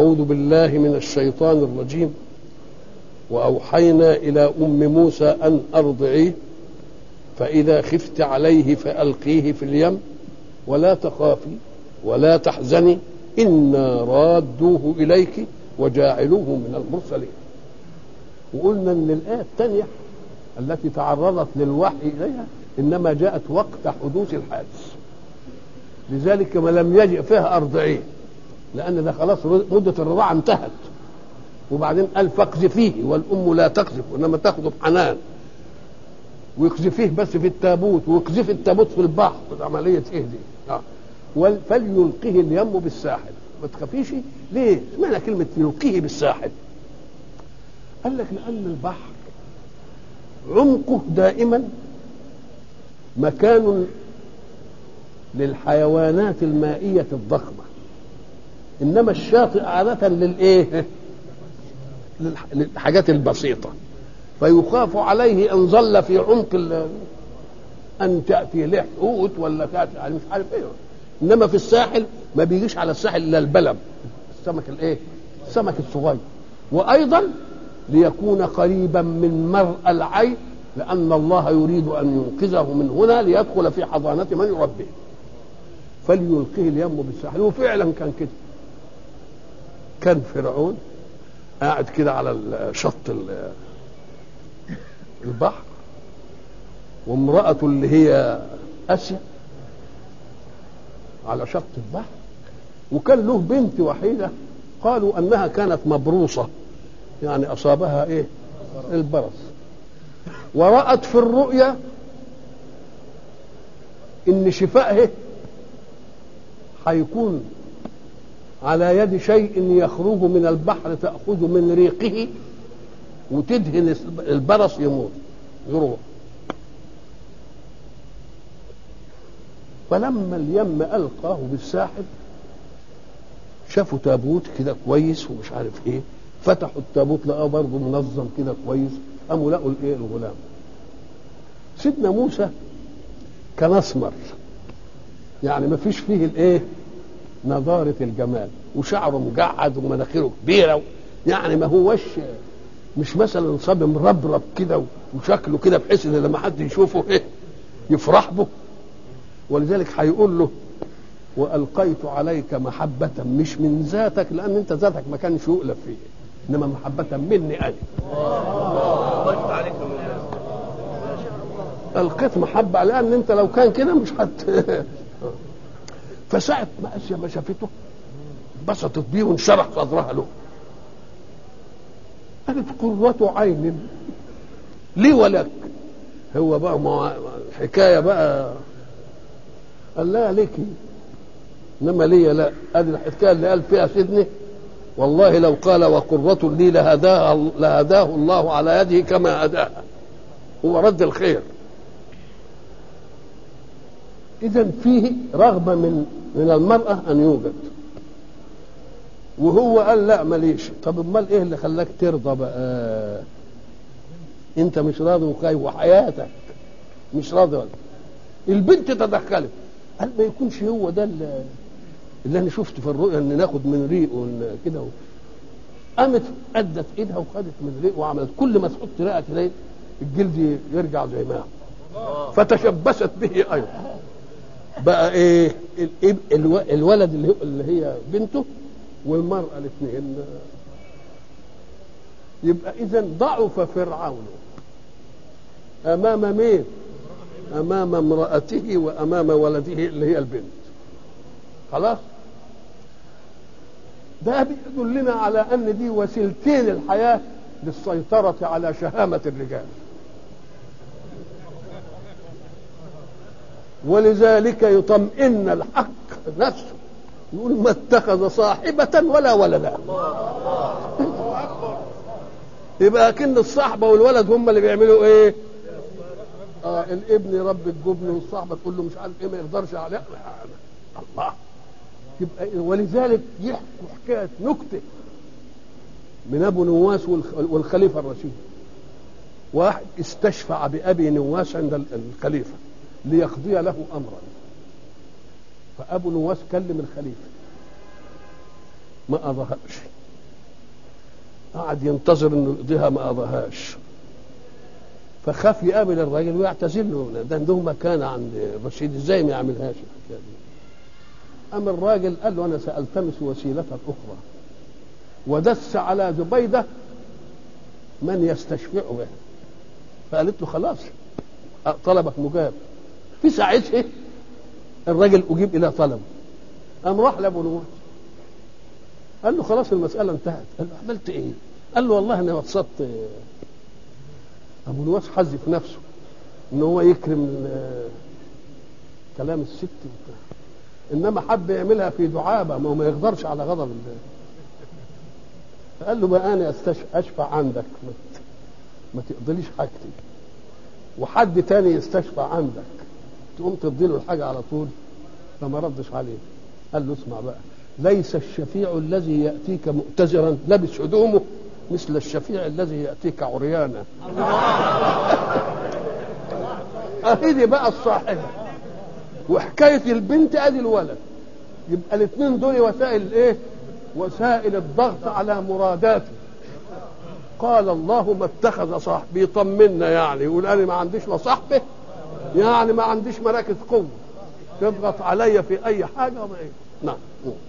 أعوذ بالله من الشيطان الرجيم وأوحينا إلى أم موسى أن أرضعيه فإذا خفت عليه فألقيه في اليم ولا تخافي ولا تحزني إنا رادوه إليك وجاعلوه من المرسلين وقلنا أن الآية الثانية التي تعرضت للوحي إليها إنما جاءت وقت حدوث الحادث لذلك ما لم يجئ فيها أرضعيه لأن ده خلاص مدة الرضاعة انتهت وبعدين قال فاقذفيه والأم لا تقذف وإنما تاخذه بحنان ويقذفيه بس في التابوت ويقذف التابوت في البحر عملية إيه دي؟ آه. فليلقيه اليم بالساحل ما تخافيش ليه؟ معنى كلمة يلقيه بالساحل قال لك لأن البحر عمقه دائما مكان للحيوانات المائية الضخمة إنما الشاطئ عادة للإيه؟ للحاجات البسيطة فيخاف عليه إن ظل في عمق أن تأتي له حوت ولا تأتي يعني مش عارف إيه إنما في الساحل ما بيجيش على الساحل إلا البلم السمك الإيه؟ السمك الصغير وأيضا ليكون قريبا من مرء العين لأن الله يريد أن ينقذه من هنا ليدخل في حضانة من يربيه فليلقيه اليم بالساحل وفعلا كان كده كان فرعون قاعد كده على شط البحر وامرأته اللي هي آسيا على شط البحر وكان له بنت وحيدة قالوا أنها كانت مبروصة يعني أصابها إيه البرص ورأت في الرؤيا إن شفائه هيكون على يد شيء يخرج من البحر تأخذ من ريقه وتدهن البرص يموت يروح فلما اليم ألقاه بالساحل شافوا تابوت كده كويس ومش عارف ايه فتحوا التابوت لقاه برضه منظم كده كويس قاموا لقوا الايه الغلام سيدنا موسى كان اسمر يعني ما فيش فيه الايه نضارة الجمال وشعره مجعد ومناخيره كبيرة يعني ما هوش مش مثلا صبي مربرب كده وشكله كده بحيث ان لما حد يشوفه ايه يفرح به ولذلك هيقول له والقيت عليك محبة مش من ذاتك لان انت ذاتك ما كانش يؤلف فيه انما محبة مني انا القيت محبة لان انت لو كان كده مش هت فساعة ما اسيا ما شافته انبسطت بيه وانشرح صدرها له قالت قرة عين لي ولك هو بقى ما حكاية بقى قال لا لك انما لي لا ادي الحكايه اللي قال فيها سيدني والله لو قال وقرة لي لهداها لهداه الله على يده كما هداها هو رد الخير اذا فيه رغبه من من المراه ان يوجد وهو قال لا ماليش طب امال ايه اللي خلاك ترضى بقى انت مش راضي وخايف وحياتك مش راضي ولا البنت تدخلت قال ما يكونش هو ده اللي, اللي انا شفته في الرؤيا ان ناخد من ريقه كده قامت ادت ايدها وخدت من ريقه وعملت كل ما تحط رئه تلاقي الجلد يرجع زي ما هو فتشبثت به ايضا بقى ايه الولد اللي, اللي هي بنته والمرأة الاثنين يبقى إذا ضعف فرعون أمام مين؟ أمام امرأته وأمام ولده اللي هي البنت خلاص؟ ده بيدلنا على أن دي وسيلتين الحياة للسيطرة على شهامة الرجال ولذلك يطمئن الحق نفسه يقول ما اتخذ صاحبة ولا ولدا يبقى كن الصاحبة والولد هم اللي بيعملوا ايه آه الابن يربي الجبن والصاحبة تقول له مش عارف ايه ما يقدرش عليه الله يبقى ولذلك يحكوا حكاية نكتة من ابو نواس والخليفة الرشيد واحد استشفع بأبي نواس عند الخليفة ليقضي له أمرا فابو نواس كلم الخليفه ما اظهرش قعد ينتظر انه يقضيها ما قضاهاش فخاف يقابل الراجل ويعتذر له ده عنده مكانه عند الرشيد ازاي ما يعملهاش الحكايه دي أما الراجل قال له أنا سألتمس وسيلة أخرى ودس على زبيدة من يستشفع بها فقالت له خلاص طلبك مجاب في ساعتها الراجل أجيب إلى طلبه قام راح لأبو نواس قال له خلاص المسألة انتهت قال له عملت إيه؟ قال له والله أنا وصلت أبو نواس حذف نفسه إن هو يكرم كلام الست وبتاع انما حب يعملها في دعابه ما هو ما يقدرش على غضب الله فقال له بقى انا اشفع عندك ما تقضليش حاجتي وحد تاني يستشفع عندك تقوم تدي له الحاجه على طول فما ردش عليه قال له اسمع بقى ليس الشفيع الذي ياتيك مؤتزرا لابس هدومه مثل الشفيع الذي ياتيك عريانا اهي دي بقى الصاحبه وحكايه البنت ادي الولد يبقى الاثنين دول وسائل ايه وسائل الضغط على مراداته قال الله ما اتخذ صاحبي يطمنا يعني يقول انا ما عنديش لا صاحبه يعني ما عنديش مراكز قوه تضغط عليا في اي حاجه وما ايه نعم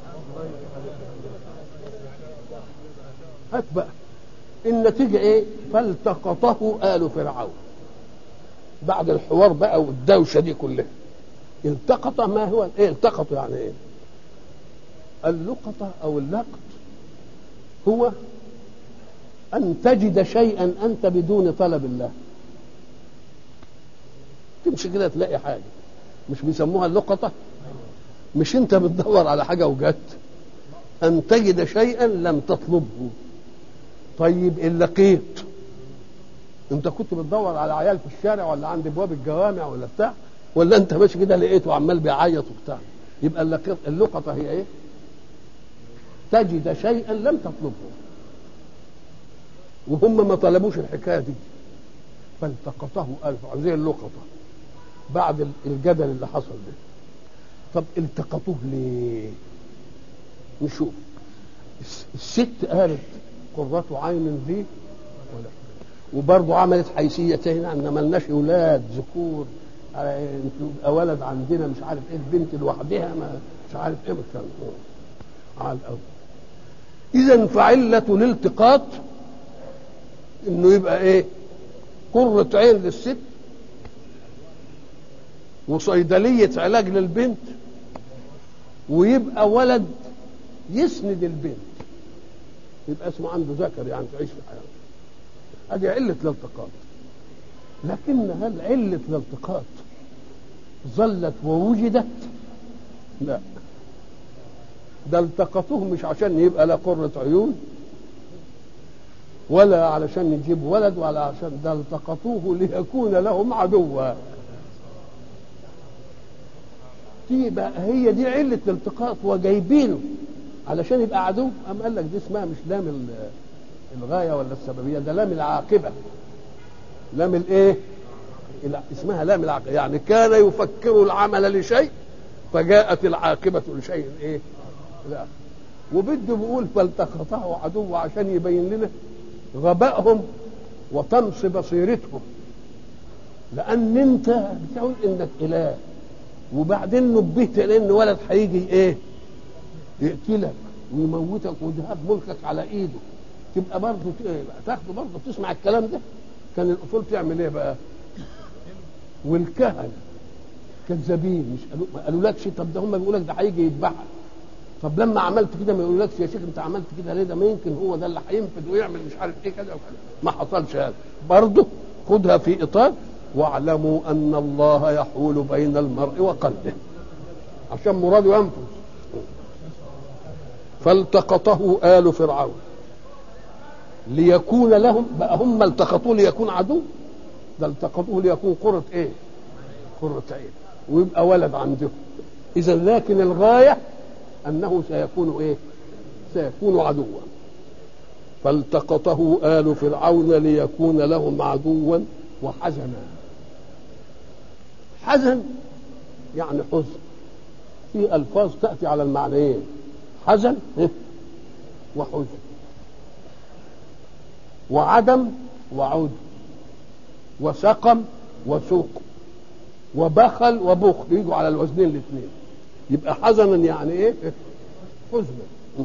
هات بقى النتيجه ايه فالتقطه ال فرعون بعد الحوار بقى والدوشه دي كلها التقط ما هو ايه التقط يعني ايه اللقطة او اللقط هو ان تجد شيئا انت بدون طلب الله تمشي كده تلاقي حاجة مش بيسموها اللقطة مش انت بتدور على حاجة وجدت ان تجد شيئا لم تطلبه طيب ان لقيت انت كنت بتدور على عيال في الشارع ولا عند ابواب الجوامع ولا بتاع ولا انت ماشي كده لقيته عمال بيعيط وبتاع يبقى اللقطه هي ايه تجد شيئا لم تطلبه وهم ما طلبوش الحكايه دي فالتقطه الف زي اللقطه بعد الجدل اللي حصل ده طب التقطوه ليه نشوف الست قالت قرة عين لي ولا وبرضه عملت حيثيتين ان ملناش اولاد ذكور يبقى ولد عندنا مش عارف ايه البنت لوحدها ما مش عارف ايه مثلا على الاول اذا فعله الالتقاط انه يبقى ايه قرة عين للست وصيدلية علاج للبنت ويبقى ولد يسند البنت يبقى اسمه عنده ذكر يعني تعيش في حياته هذه علة الالتقاط لكن هل علة الالتقاط ظلت ووجدت لا ده التقطوه مش عشان يبقى لا قرة عيون ولا علشان يجيب ولد ولا عشان ده التقطوه ليكون لهم عدوا دي بقى هي دي علة الالتقاط وجايبينه علشان يبقى عدو أم قال لك دي اسمها مش لام الغاية ولا السببية ده لام العاقبة لام الايه اسمها لام العاقبة يعني كان يفكر العمل لشيء فجاءت العاقبة لشيء ايه لا وبده بيقول فالتقطه عدو عشان يبين لنا غبائهم وطمس بصيرتهم لان انت بتقول انك اله وبعدين نبهت لان ولد هيجي ايه يقتلك ويموتك ويذهب ملكك على ايده تبقى برضه تاخده برضه تسمع الكلام ده كان الاصول تعمل ايه بقى والكهنه كذابين مش قالوا ما قالولكش طب ده هم بيقول لك ده هيجي يذبحك طب لما عملت كده ما يقولكش يا شيخ انت عملت كده ليه ده ما يمكن هو ده اللي هينفذ ويعمل مش عارف ايه كذا وكذا ما حصلش هذا برضه خدها في اطار واعلموا ان الله يحول بين المرء وقلبه عشان مراده ينفذ فالتقطه آل فرعون ليكون لهم بقى هم التقطوه ليكون عدو ده التقطوه ليكون قرة ايه قرة عين ويبقى ولد عندهم اذا لكن الغاية انه سيكون ايه سيكون عدوا فالتقطه آل فرعون ليكون لهم عدوا وحزنا حزن يعني حزن في الفاظ تاتي على المعنيين حزن وحزن وعدم وعود وسقم وسوق وبخل وبخل يجوا على الوزنين الاثنين يبقى حزنا يعني ايه حزنا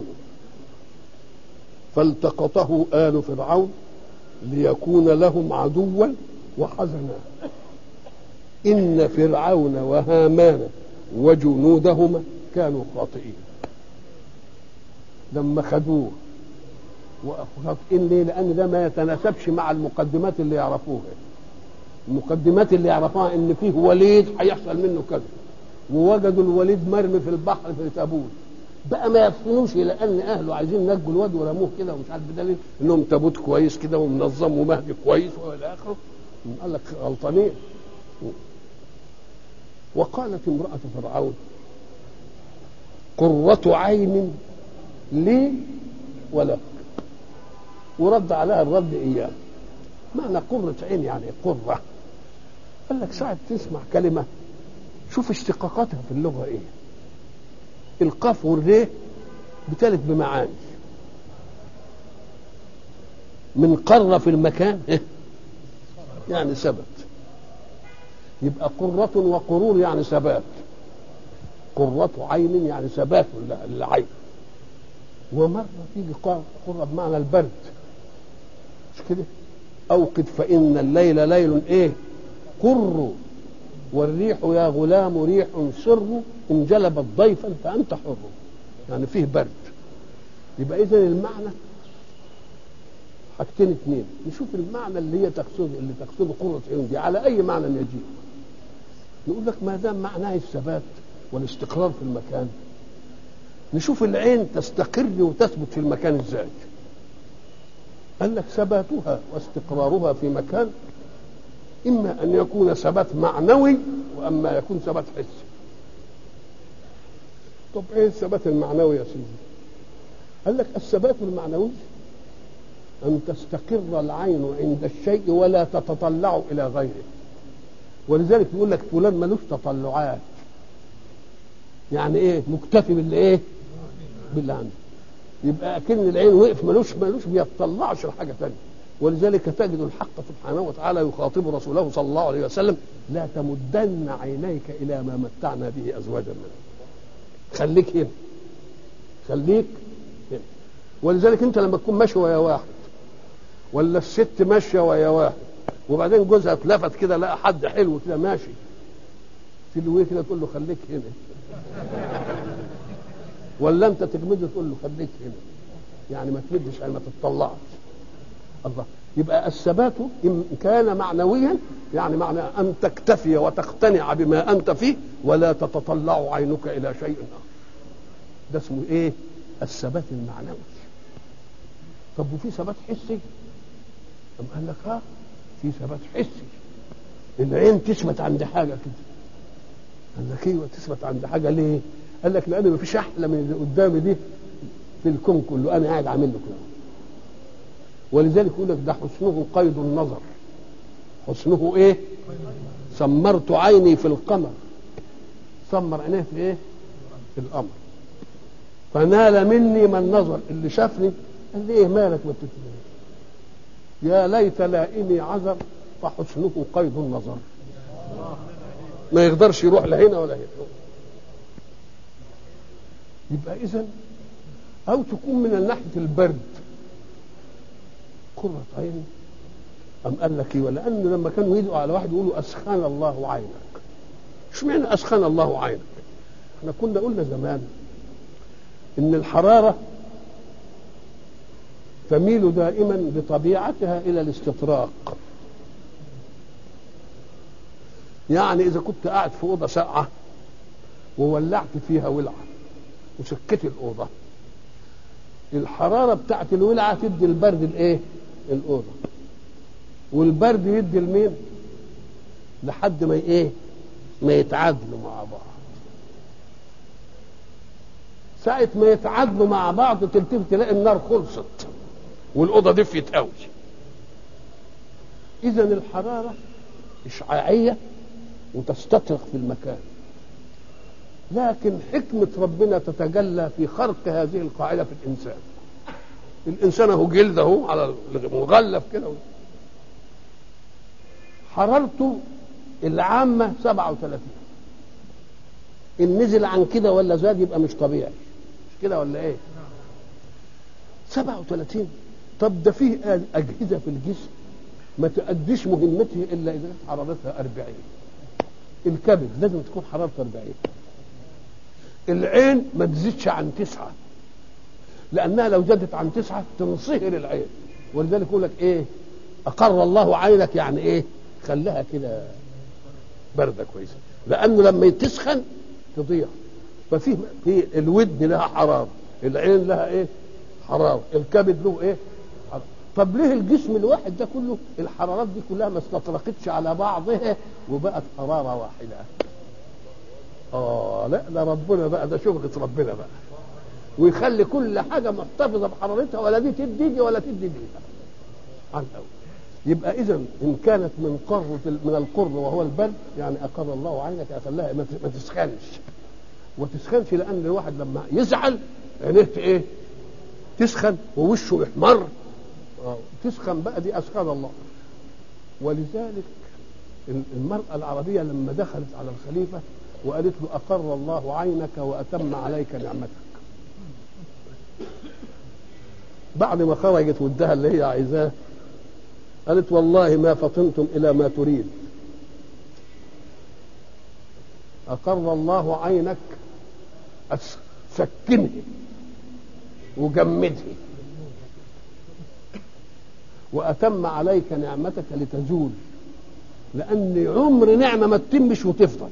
فالتقطه آل فرعون ليكون لهم عدوا وحزنا إن فرعون وهامان وجنودهما كانوا خاطئين لما خدوه وخاطئين ليه؟ لأن ده ما يتناسبش مع المقدمات اللي يعرفوها المقدمات اللي يعرفوها إن فيه وليد هيحصل منه كذا ووجدوا الوليد مرمي في البحر في تابوت بقى ما يفهموش الى ان اهله عايزين ينجوا الواد ورموه كده ومش عارف بدليل انهم تابوت كويس كده ومنظم ومهدي كويس والى اخره قال لك غلطانين وقالت امرأة فرعون قرة عين لي ولك ورد عليها الرد إياه معنى قرة عين يعني قرة قال لك ساعة تسمع كلمة شوف اشتقاقاتها في اللغة ايه القاف والري بتلت بمعاني من قر في المكان يعني ثبت يبقى قرة وقرور يعني ثبات قرة عين يعني ثبات للعين ومرة تيجي قرة بمعنى البرد مش كده أوقد فإن الليل ليل إيه قر والريح يا غلام ريح سر إن جلبت ضيفا فأنت حر يعني فيه برد يبقى إذا المعنى حاجتين اثنين نشوف المعنى اللي هي تقصد اللي تقصده قرة عين دي على أي معنى يجيء نقول لك ما دام معناه الثبات والاستقرار في المكان نشوف العين تستقر وتثبت في المكان ازاي قال لك ثباتها واستقرارها في مكان اما ان يكون ثبات معنوي واما يكون ثبات حسي طب ايه الثبات المعنوي يا سيدي قال لك الثبات المعنوي ان تستقر العين عند الشيء ولا تتطلع الى غيره ولذلك يقول لك فلان ملوش تطلعات يعني ايه مكتفي باللي ايه باللي عنده يبقى اكن العين وقف ملوش ملوش بيطلعش لحاجه ثانيه ولذلك تجد الحق سبحانه وتعالى يخاطب رسوله صلى الله عليه وسلم لا تمدن عينيك الى ما متعنا به ازواجا منهم خليك هنا خليك هنا ولذلك انت لما تكون ماشي ويا واحد ولا الست ماشيه ويا واحد وبعدين جوزها اتلفت كده لقى حد حلو كده ماشي تلويه كده تقول له خليك هنا ولا انت تجمده تقول له خليك هنا يعني ما تمدش يعني ما تطلعش الله يبقى الثبات ان كان معنويا يعني معنى ان تكتفي وتقتنع بما انت فيه ولا تتطلع عينك الى شيء اخر ده اسمه ايه الثبات المعنوي طب وفي ثبات حسي طب قال لك ها في ثبات حسي العين تثبت عند حاجه كده قال لك ايوه تثبت عند حاجه ليه قال لك لان مفيش احلى من اللي قدامي دي في الكون كله انا قاعد عامل له كده ولذلك يقول لك ده حسنه قيد النظر حسنه ايه سمرت عيني في القمر سمر عينيه في ايه في القمر فنال مني من نظر اللي شافني قال لي ايه مالك ما بتتكلمش يا ليت لائمي عذر فحسنه قيد النظر ما يقدرش يروح لهنا ولا هنا يبقى اذا او تكون من ناحيه البرد قرة عين أم قال لك ايه ولأن لما كانوا يدعوا على واحد يقولوا أسخن الله عينك اشمعنى أسخن الله عينك احنا كنا قلنا زمان إن الحرارة تميل دائما بطبيعتها إلى الاستطراق يعني إذا كنت قاعد في أوضة ساقعة وولعت فيها ولعة وسكت الأوضة الحرارة بتاعت الولعة تدي البرد الإيه؟ الأوضة والبرد يدي لمين؟ لحد ما إيه؟ ما يتعادلوا مع بعض ساعة ما يتعادلوا مع بعض تلتفت تلاقي النار خلصت والأوضة دفيت قوي إذا الحرارة إشعاعية وتستطرق في المكان لكن حكمة ربنا تتجلى في خرق هذه القاعدة في الإنسان الانسان اهو جلد اهو على مغلف كده حرارته العامة 37 إن نزل عن كده ولا زاد يبقى مش طبيعي مش كده ولا إيه؟ 37 طب ده فيه أجهزة في الجسم ما تؤديش مهمته إلا إذا كانت حرارتها 40 الكبد لازم تكون حرارته 40 العين ما تزيدش عن تسعة لأنها لو زادت عن تسعة تنصهر العين ولذلك يقول لك إيه أقر الله عينك يعني إيه خليها كده باردة كويسة لأنه لما تسخن تضيع ففي في الودن لها حرارة العين لها إيه حرارة الكبد له إيه حرارة. طب ليه الجسم الواحد ده كله الحرارات دي كلها ما استطرقتش على بعضها وبقت حرارة واحدة اه لا ده ربنا بقى ده شغلة ربنا بقى ويخلي كل حاجة محتفظة بحرارتها ولا دي تدي دي ولا تدي دي عن الأول يبقى إذا إن كانت من قر من القر وهو البرد يعني أقر الله عينك أخلاها ما تسخنش وتسخنش لأن الواحد لما يزعل عينيه إيه؟ تسخن ووشه يحمر تسخن بقى دي أسخن الله ولذلك المرأة العربية لما دخلت على الخليفة وقالت له أقر الله عينك وأتم عليك نعمتك بعد ما خرجت ودها اللي هي عايزاه قالت والله ما فطنتم إلى ما تريد أقر الله عينك سكنه وجمده وأتم عليك نعمتك لتزول لأن عمر نعمة ما تتمش وتفضل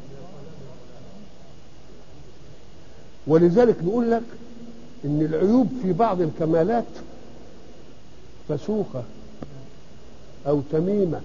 ولذلك نقول لك ان العيوب في بعض الكمالات فسوخة او تميمة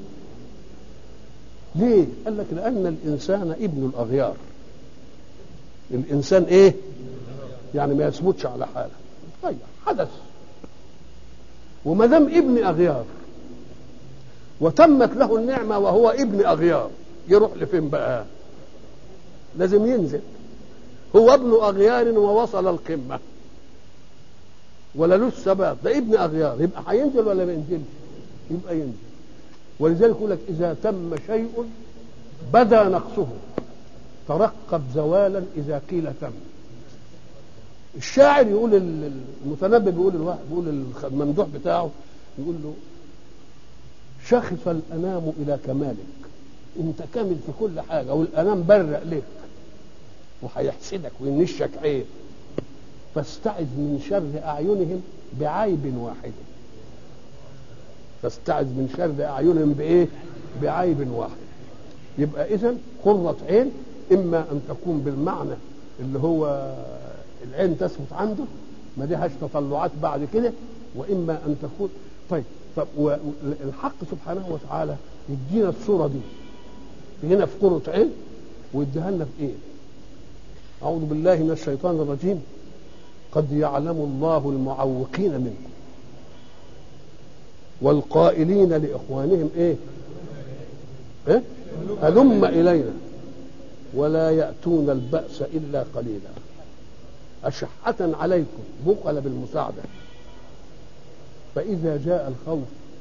ليه قال لك لان الانسان ابن الاغيار الانسان ايه يعني ما يثبتش على حاله طيب حدث وما دام ابن اغيار وتمت له النعمه وهو ابن اغيار يروح لفين بقى لازم ينزل هو ابن اغيار ووصل القمه ولا له ثبات ده ابن اغيار يبقى هينزل ولا ما ينزلش يبقى ينزل ولذلك يقول لك اذا تم شيء بدا نقصه ترقب زوالا اذا قيل تم الشاعر يقول المتنبي بيقول الواحد بيقول الممدوح بتاعه يقول له شخص الانام الى كمالك انت كامل في كل حاجه والانام برق لك وهيحسدك وينشك عيب فاستعذ من شر اعينهم بعيب واحد فاستعذ من شر اعينهم بايه بعيب واحد يبقى اذا قرة عين اما ان تكون بالمعنى اللي هو العين تثبت عنده ما ديهاش تطلعات بعد كده واما ان تكون طيب طب والحق سبحانه وتعالى يدينا الصوره دي هنا في قرة عين ويديها لنا في ايه؟ اعوذ بالله من الشيطان الرجيم قد يعلم الله المعوقين منكم والقائلين لاخوانهم ايه؟ إيه؟ هلم الينا ولا ياتون الباس الا قليلا اشحه عليكم بخل بالمساعده فاذا جاء الخوف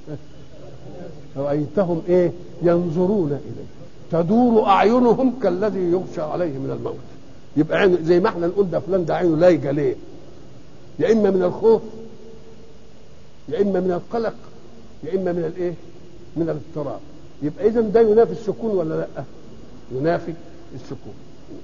رايتهم ايه؟ ينظرون اليه تدور اعينهم كالذي يغشى عليه من الموت يبقى عينه زي ما احنا نقول ده فلان ده عينه لايقه ليه؟ يا اما من الخوف يا اما من القلق يا اما من الايه؟ من الاضطراب يبقى اذا ده ينافي السكون ولا لا؟ ينافي السكون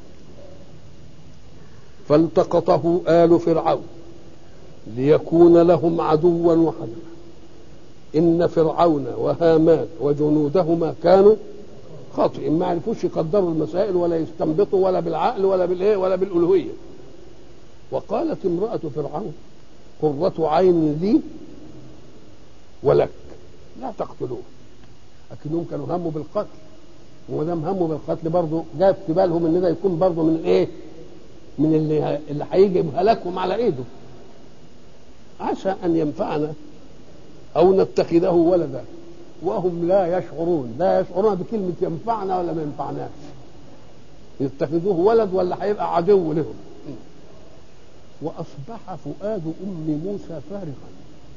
فالتقطه آل فرعون ليكون لهم عدوا وحزنا إن فرعون وهامان وجنودهما كانوا خاطئين ما عرفوش يقدروا المسائل ولا يستنبطوا ولا بالعقل ولا بالايه ولا بالالوهيه وقالت امراه فرعون قرة عين لي ولك لا تقتلوه لكنهم كانوا هموا بالقتل وما دام هموا بالقتل برضه جاء في بالهم ان ده يكون برضه من ايه؟ من اللي اللي هيجي هلاكهم على ايده عسى ان ينفعنا او نتخذه ولدا وهم لا يشعرون لا يشعرون بكلمة ينفعنا ولا ما ينفعناش يتخذوه ولد ولا هيبقى عدو لهم وأصبح فؤاد أم موسى فارغا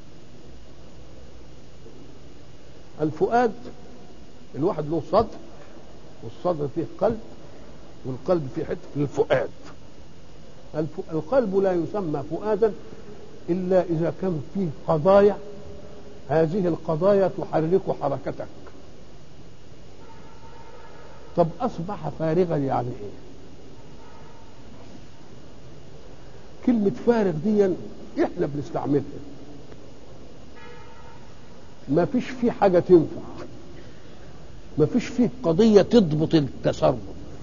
الفؤاد الواحد له صدر والصدر فيه قلب والقلب فيه حته الفؤاد القلب لا يسمى فؤادا الا اذا كان فيه قضايا هذه القضايا تحرك حركتك طب اصبح فارغا يعني ايه كلمة فارغ دي احنا بنستعملها ما فيش فيه حاجة تنفع ما فيش فيه قضية تضبط التصرف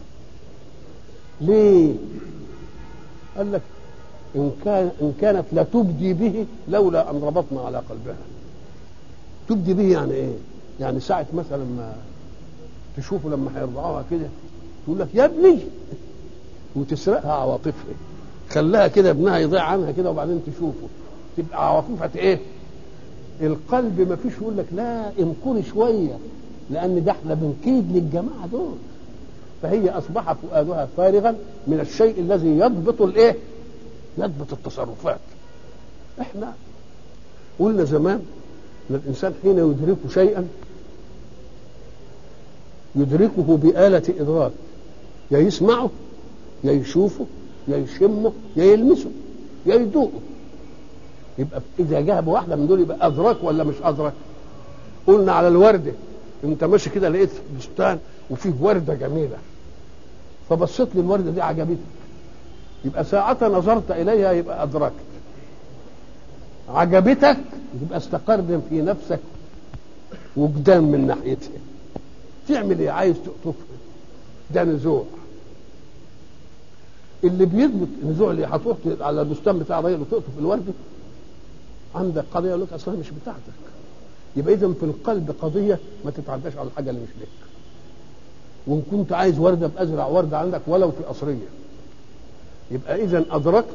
ليه قال لك إن, كان إن كانت لا تبدي به لولا أن ربطنا على قلبها تبدي به يعني إيه يعني ساعة مثلا ما تشوفه لما هيرضعوها كده تقول لك يا ابني وتسرقها عواطفها خلاها كده ابنها يضيع عنها كده وبعدين تشوفه تبقى عواطفها ايه القلب ما فيش يقول لك لا انكري شويه لان ده احنا بنكيد للجماعه دول فهي اصبح فؤادها فارغا من الشيء الذي يضبط الايه يضبط التصرفات احنا قلنا زمان ان الانسان حين يدرك شيئا يدركه بآلة إدراك يا يسمعه يا يشوفه يا يشمه يا يلمسه يا يذوقه يبقى إذا جاب واحدة من دول يبقى أدرك ولا مش أدرك قلنا على الوردة أنت ماشي كده لقيت بستان وفيه وردة جميلة فبصيت للوردة دي عجبتك يبقى ساعة نظرت إليها يبقى أدركت عجبتك يبقى استقر في نفسك وجدان من ناحيتها تعمل ايه عايز تقطفها ده نزوع اللي بيثبت نزوع اللي هتروح على البستان بتاع الراجل وتقطف الورده عندك قضيه يقول لك اصلا مش بتاعتك يبقى اذا في القلب قضيه ما تتعداش على الحاجه اللي مش لك وان كنت عايز ورده بازرع ورده عندك ولو في قصريه يبقى اذا ادركت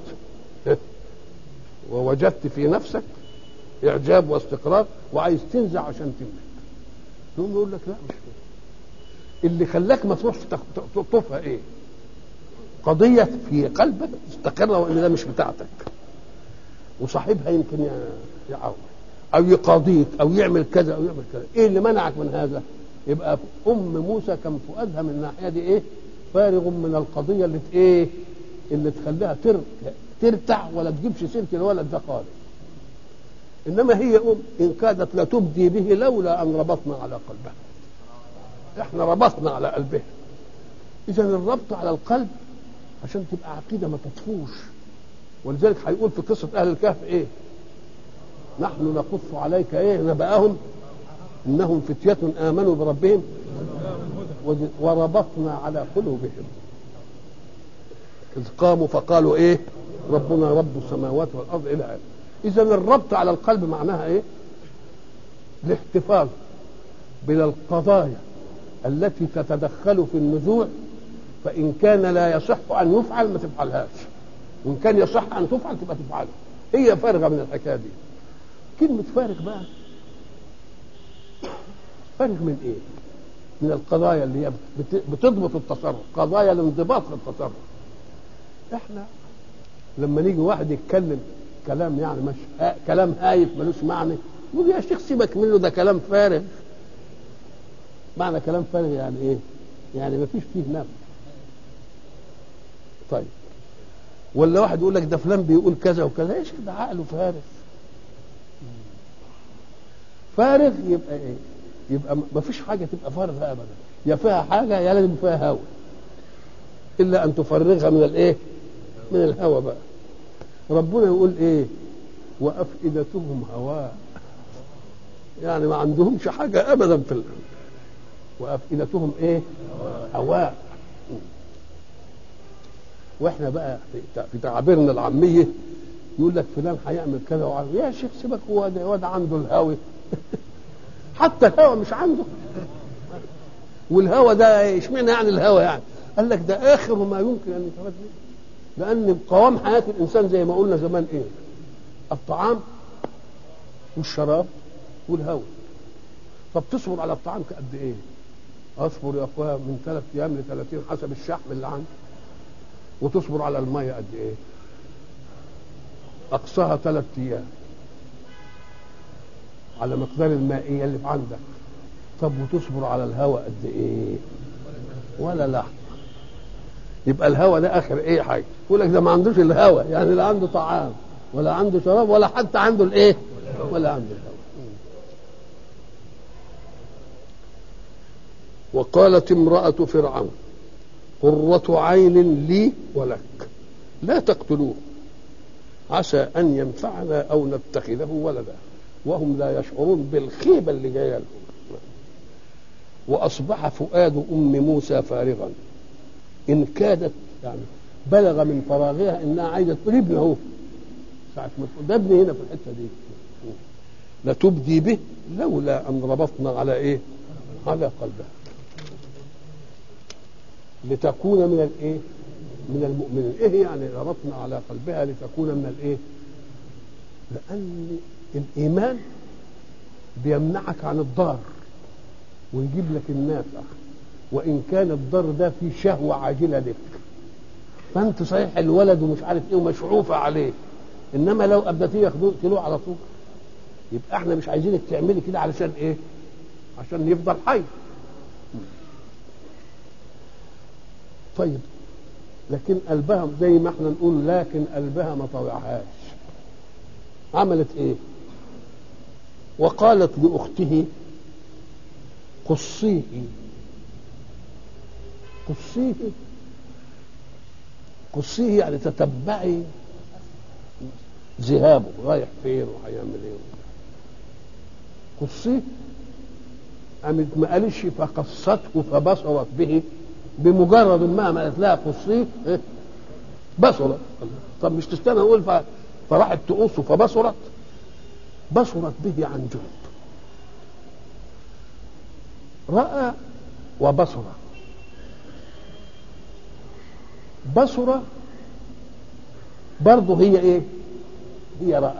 ووجدت في نفسك اعجاب واستقرار وعايز تنزع عشان تملك يقوم يقول لك لا مش كده اللي خلاك ما تروحش تقطفها ايه قضية في قلبك مستقرة وان ده مش بتاعتك وصاحبها يمكن يعاون او يقاضيك او يعمل كذا او يعمل كذا ايه اللي منعك من هذا يبقى ام موسى كان فؤادها من الناحيه دي ايه فارغ من القضيه اللي ايه اللي تخليها تر... ترتع ولا تجيبش سيره الولد ده خالص انما هي ام ان كادت لتبدي به لولا ان ربطنا على قلبها احنا ربطنا على قلبها اذا الربط على القلب عشان تبقى عقيده ما تطفوش ولذلك هيقول في قصه اهل الكهف ايه نحن نقص عليك ايه نبأهم انهم فتية امنوا بربهم وربطنا على قلوبهم اذ قاموا فقالوا ايه ربنا رب السماوات والارض الى اخره اذا الربط على القلب معناها ايه الاحتفاظ بالقضايا التي تتدخل في النزوع فان كان لا يصح ان يفعل ما تفعلهاش وان كان يصح ان تفعل تبقى تفعلها هي فارغه من الحكايه دي كلمه فارغ بقى فارغ من ايه من القضايا اللي هي بتضبط التصرف قضايا الانضباط في التصرف احنا لما نيجي واحد يتكلم كلام يعني مش ها كلام هايف ملوش معنى يقول يا شيخ سيبك منه ده كلام فارغ معنى كلام فارغ يعني ايه يعني ما فيش فيه نفس طيب ولا واحد يقول لك ده فلان بيقول كذا وكذا ايش ده عقله فارغ فارغ يبقى ايه يبقى ما فيش حاجه تبقى فارغه ابدا يا فيها حاجه يا لازم فيها هوى الا ان تفرغها من الايه من الهوى بقى ربنا يقول ايه وافئدتهم هواء يعني ما عندهمش حاجه ابدا في الأرض وافئدتهم ايه هواء واحنا بقى في تعابيرنا العاميه يقول لك فلان هيعمل كذا وعمل يا شيخ سيبك هو ده هو ده عنده الهوى حتى الهوى مش عنده والهوى ده اشمعنى يعني الهوى يعني قال لك ده اخر ما يمكن ان يتفاد لان قوام حياه الانسان زي ما قلنا زمان ايه الطعام والشراب والهوى طب تصبر على الطعام قد ايه اصبر يا اخويا من ثلاث ايام ل 30 حسب الشحم اللي عندي وتصبر على الميه قد ايه اقصاها ثلاث ايام على مقدار المائيه اللي في عندك طب وتصبر على الهواء قد ايه ولا لحظه يبقى الهواء ده اخر ايه حاجه يقول لك ده ما عندوش الهواء يعني لا عنده طعام ولا عنده شراب ولا حتى عنده الايه ولا عنده الهواء وقالت امرأة فرعون قرة عين لي ولك لا تقتلوه عسى أن ينفعنا أو نتخذه ولدا وهم لا يشعرون بالخيبة اللي جاية لهم وأصبح فؤاد أم موسى فارغا إن كادت يعني بلغ من فراغها إنها عايزة تقول ابني أهو ساعة ما تقول ده ابني هنا في الحتة دي لتبدي به لولا أن ربطنا على إيه؟ على قلبها لتكون من الايه من المؤمنين ايه يعني ربطنا على قلبها لتكون من الايه لان الايمان بيمنعك عن الضار ويجيب لك النافع وان كان الضر ده فيه شهوه عاجله لك فانت صحيح الولد ومش عارف ايه ومشعوفه عليه انما لو ابدتيه ياخدوه يقتلوه على طول يبقى احنا مش عايزينك تعملي كده علشان ايه عشان يفضل حي طيب لكن قلبها زي ما احنا نقول لكن قلبها ما طوعهاش عملت ايه وقالت لاخته قصيه قصيه قصيه يعني تتبعي ذهابه رايح فين وهيعمل ايه قصيه قامت ما قالش فقصته فبصرت به بمجرد ما قالت لها قصيه إيه؟ بصرت طب مش تستنى اقول ف... فراحت تقصه فبصرت بصرت به عن جهد راى وبصر بصر برضه هي ايه هي راى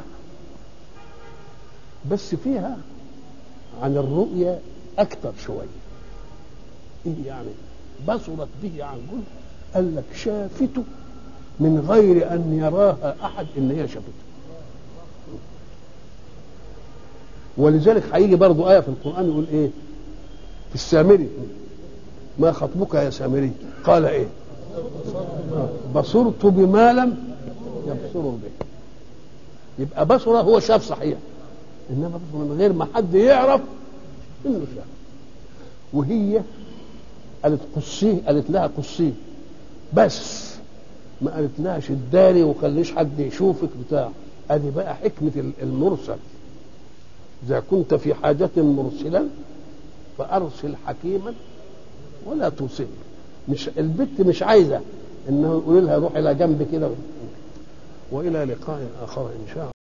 بس فيها عن الرؤيا اكثر شويه ايه يعني بصرت به عن جهد قال لك شافته من غير ان يراها احد ان هي شافته ولذلك هيجي برضو آية في القرآن يقول إيه؟ في السامري ما خطبك يا سامري؟ قال إيه؟ بصرت بما لم يبصروا به يبقى بصره هو شاف صحيح إنما بصر من غير ما حد يعرف إنه شاف وهي قالت قصيه قالت لها قصيه بس ما قالت لها شداري وخليش حد يشوفك بتاع ادي بقى حكمه المرسل اذا كنت في حاجه مرسلا فارسل حكيما ولا ترسل مش البت مش عايزه انه يقول لها روح الى جنب كده والى لقاء اخر ان شاء الله